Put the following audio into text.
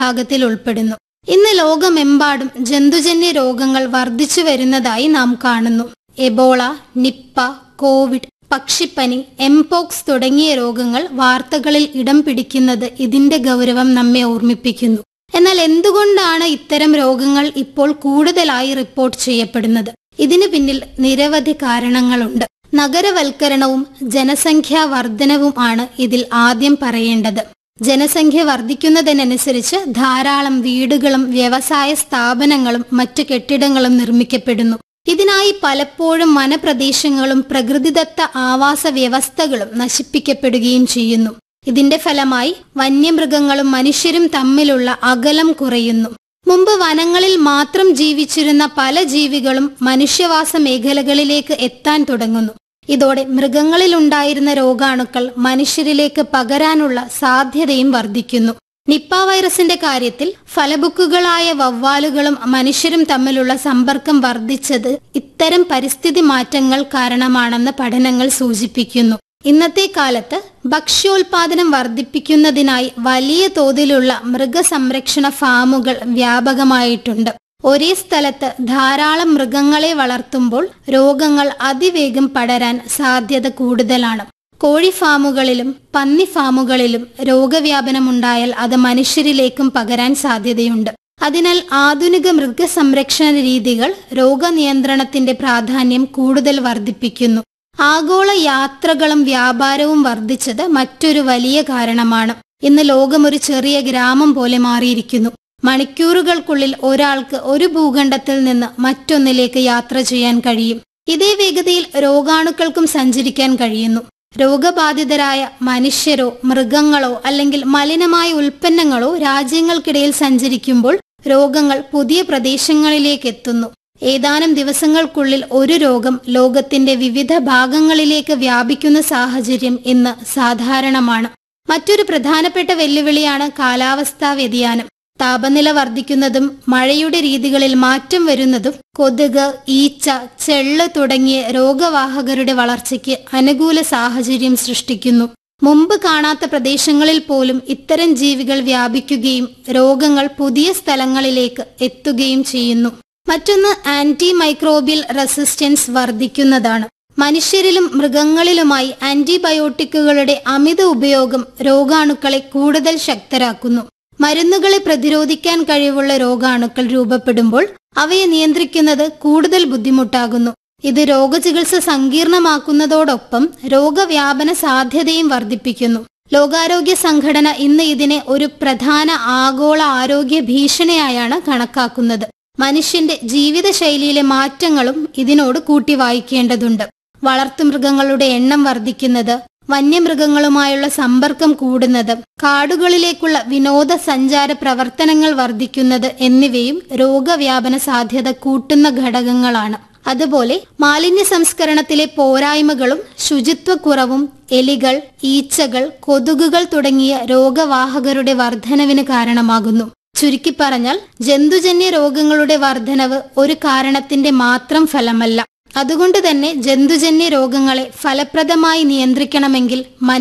വിഭാഗത്തിൽ ഉൾപ്പെടുന്നു ഇന്ന് ലോകമെമ്പാടും ജന്തുജന്യ രോഗങ്ങൾ വർദ്ധിച്ചു വരുന്നതായി നാം കാണുന്നു എബോള നിപ്പ കോവിഡ് പക്ഷിപ്പനി എംപോക്സ് തുടങ്ങിയ രോഗങ്ങൾ വാർത്തകളിൽ ഇടം പിടിക്കുന്നത് ഇതിന്റെ ഗൗരവം നമ്മെ ഓർമ്മിപ്പിക്കുന്നു എന്നാൽ എന്തുകൊണ്ടാണ് ഇത്തരം രോഗങ്ങൾ ഇപ്പോൾ കൂടുതലായി റിപ്പോർട്ട് ചെയ്യപ്പെടുന്നത് ഇതിനു പിന്നിൽ നിരവധി കാരണങ്ങളുണ്ട് നഗരവൽക്കരണവും ജനസംഖ്യാ വർധനവും ആണ് ഇതിൽ ആദ്യം പറയേണ്ടത് ജനസംഖ്യ വർദ്ധിക്കുന്നതിനനുസരിച്ച് ധാരാളം വീടുകളും വ്യവസായ സ്ഥാപനങ്ങളും മറ്റു കെട്ടിടങ്ങളും നിർമ്മിക്കപ്പെടുന്നു ഇതിനായി പലപ്പോഴും വനപ്രദേശങ്ങളും പ്രകൃതിദത്ത ആവാസ വ്യവസ്ഥകളും നശിപ്പിക്കപ്പെടുകയും ചെയ്യുന്നു ഇതിന്റെ ഫലമായി വന്യമൃഗങ്ങളും മനുഷ്യരും തമ്മിലുള്ള അകലം കുറയുന്നു മുമ്പ് വനങ്ങളിൽ മാത്രം ജീവിച്ചിരുന്ന പല ജീവികളും മനുഷ്യവാസ മേഖലകളിലേക്ക് എത്താൻ തുടങ്ങുന്നു ഇതോടെ മൃഗങ്ങളിലുണ്ടായിരുന്ന രോഗാണുക്കൾ മനുഷ്യരിലേക്ക് പകരാനുള്ള സാധ്യതയും വർദ്ധിക്കുന്നു നിപ്പ വൈറസിന്റെ കാര്യത്തിൽ ഫലബുക്കുകളായ വവ്വാലുകളും മനുഷ്യരും തമ്മിലുള്ള സമ്പർക്കം വർദ്ധിച്ചത് ഇത്തരം പരിസ്ഥിതി മാറ്റങ്ങൾ കാരണമാണെന്ന് പഠനങ്ങൾ സൂചിപ്പിക്കുന്നു ഇന്നത്തെ കാലത്ത് ഭക്ഷ്യോൽപാദനം വർദ്ധിപ്പിക്കുന്നതിനായി വലിയ തോതിലുള്ള മൃഗസംരക്ഷണ ഫാമുകൾ വ്യാപകമായിട്ടുണ്ട് ഒരേ സ്ഥലത്ത് ധാരാളം മൃഗങ്ങളെ വളർത്തുമ്പോൾ രോഗങ്ങൾ അതിവേഗം പടരാൻ സാധ്യത കൂടുതലാണ് കോഴി ഫാമുകളിലും പന്നി ഫാമുകളിലും രോഗവ്യാപനമുണ്ടായാൽ അത് മനുഷ്യരിലേക്കും പകരാൻ സാധ്യതയുണ്ട് അതിനാൽ ആധുനിക മൃഗസംരക്ഷണ രീതികൾ രോഗനിയന്ത്രണത്തിന്റെ പ്രാധാന്യം കൂടുതൽ വർദ്ധിപ്പിക്കുന്നു ആഗോള യാത്രകളും വ്യാപാരവും വർദ്ധിച്ചത് മറ്റൊരു വലിയ കാരണമാണ് ഇന്ന് ലോകം ഒരു ചെറിയ ഗ്രാമം പോലെ മാറിയിരിക്കുന്നു മണിക്കൂറുകൾക്കുള്ളിൽ ഒരാൾക്ക് ഒരു ഭൂഖണ്ഡത്തിൽ നിന്ന് മറ്റൊന്നിലേക്ക് യാത്ര ചെയ്യാൻ കഴിയും ഇതേ വേഗതയിൽ രോഗാണുക്കൾക്കും സഞ്ചരിക്കാൻ കഴിയുന്നു രോഗബാധിതരായ മനുഷ്യരോ മൃഗങ്ങളോ അല്ലെങ്കിൽ മലിനമായ ഉൽപ്പന്നങ്ങളോ രാജ്യങ്ങൾക്കിടയിൽ സഞ്ചരിക്കുമ്പോൾ രോഗങ്ങൾ പുതിയ പ്രദേശങ്ങളിലേക്ക് എത്തുന്നു ഏതാനും ദിവസങ്ങൾക്കുള്ളിൽ ഒരു രോഗം ലോകത്തിന്റെ വിവിധ ഭാഗങ്ങളിലേക്ക് വ്യാപിക്കുന്ന സാഹചര്യം ഇന്ന് സാധാരണമാണ് മറ്റൊരു പ്രധാനപ്പെട്ട വെല്ലുവിളിയാണ് കാലാവസ്ഥാ വ്യതിയാനം താപനില വർദ്ധിക്കുന്നതും മഴയുടെ രീതികളിൽ മാറ്റം വരുന്നതും കൊതുക് ഈച്ച ചെള്ള് തുടങ്ങിയ രോഗവാഹകരുടെ വളർച്ചയ്ക്ക് അനുകൂല സാഹചര്യം സൃഷ്ടിക്കുന്നു മുമ്പ് കാണാത്ത പ്രദേശങ്ങളിൽ പോലും ഇത്തരം ജീവികൾ വ്യാപിക്കുകയും രോഗങ്ങൾ പുതിയ സ്ഥലങ്ങളിലേക്ക് എത്തുകയും ചെയ്യുന്നു മറ്റൊന്ന് ആന്റി മൈക്രോബിയൽ റെസിസ്റ്റൻസ് വർദ്ധിക്കുന്നതാണ് മനുഷ്യരിലും മൃഗങ്ങളിലുമായി ആന്റിബയോട്ടിക്കുകളുടെ അമിത ഉപയോഗം രോഗാണുക്കളെ കൂടുതൽ ശക്തരാക്കുന്നു മരുന്നുകളെ പ്രതിരോധിക്കാൻ കഴിവുള്ള രോഗാണുക്കൾ രൂപപ്പെടുമ്പോൾ അവയെ നിയന്ത്രിക്കുന്നത് കൂടുതൽ ബുദ്ധിമുട്ടാകുന്നു ഇത് രോഗചികിത്സ സങ്കീർണമാക്കുന്നതോടൊപ്പം രോഗവ്യാപന സാധ്യതയും വർദ്ധിപ്പിക്കുന്നു ലോകാരോഗ്യ സംഘടന ഇന്ന് ഇതിനെ ഒരു പ്രധാന ആഗോള ആരോഗ്യ ഭീഷണിയായാണ് കണക്കാക്കുന്നത് മനുഷ്യന്റെ ജീവിതശൈലിയിലെ മാറ്റങ്ങളും ഇതിനോട് കൂട്ടി വായിക്കേണ്ടതുണ്ട് വളർത്തുമൃഗങ്ങളുടെ എണ്ണം വർദ്ധിക്കുന്നത് വന്യമൃഗങ്ങളുമായുള്ള സമ്പർക്കം കൂടുന്നത് കാടുകളിലേക്കുള്ള വിനോദസഞ്ചാര പ്രവർത്തനങ്ങൾ വർദ്ധിക്കുന്നത് എന്നിവയും രോഗവ്യാപന സാധ്യത കൂട്ടുന്ന ഘടകങ്ങളാണ് അതുപോലെ മാലിന്യ സംസ്കരണത്തിലെ പോരായ്മകളും ശുചിത്വക്കുറവും എലികൾ ഈച്ചകൾ കൊതുകുകൾ തുടങ്ങിയ രോഗവാഹകരുടെ വർധനവിന് കാരണമാകുന്നു ചുരുക്കി പറഞ്ഞാൽ ജന്തുജന്യ രോഗങ്ങളുടെ വർധനവ് ഒരു കാരണത്തിന്റെ മാത്രം ഫലമല്ല അതുകൊണ്ട് തന്നെ ജന്തുജന്യ രോഗങ്ങളെ ഫലപ്രദമായി നിയന്ത്രിക്കണമെങ്കിൽ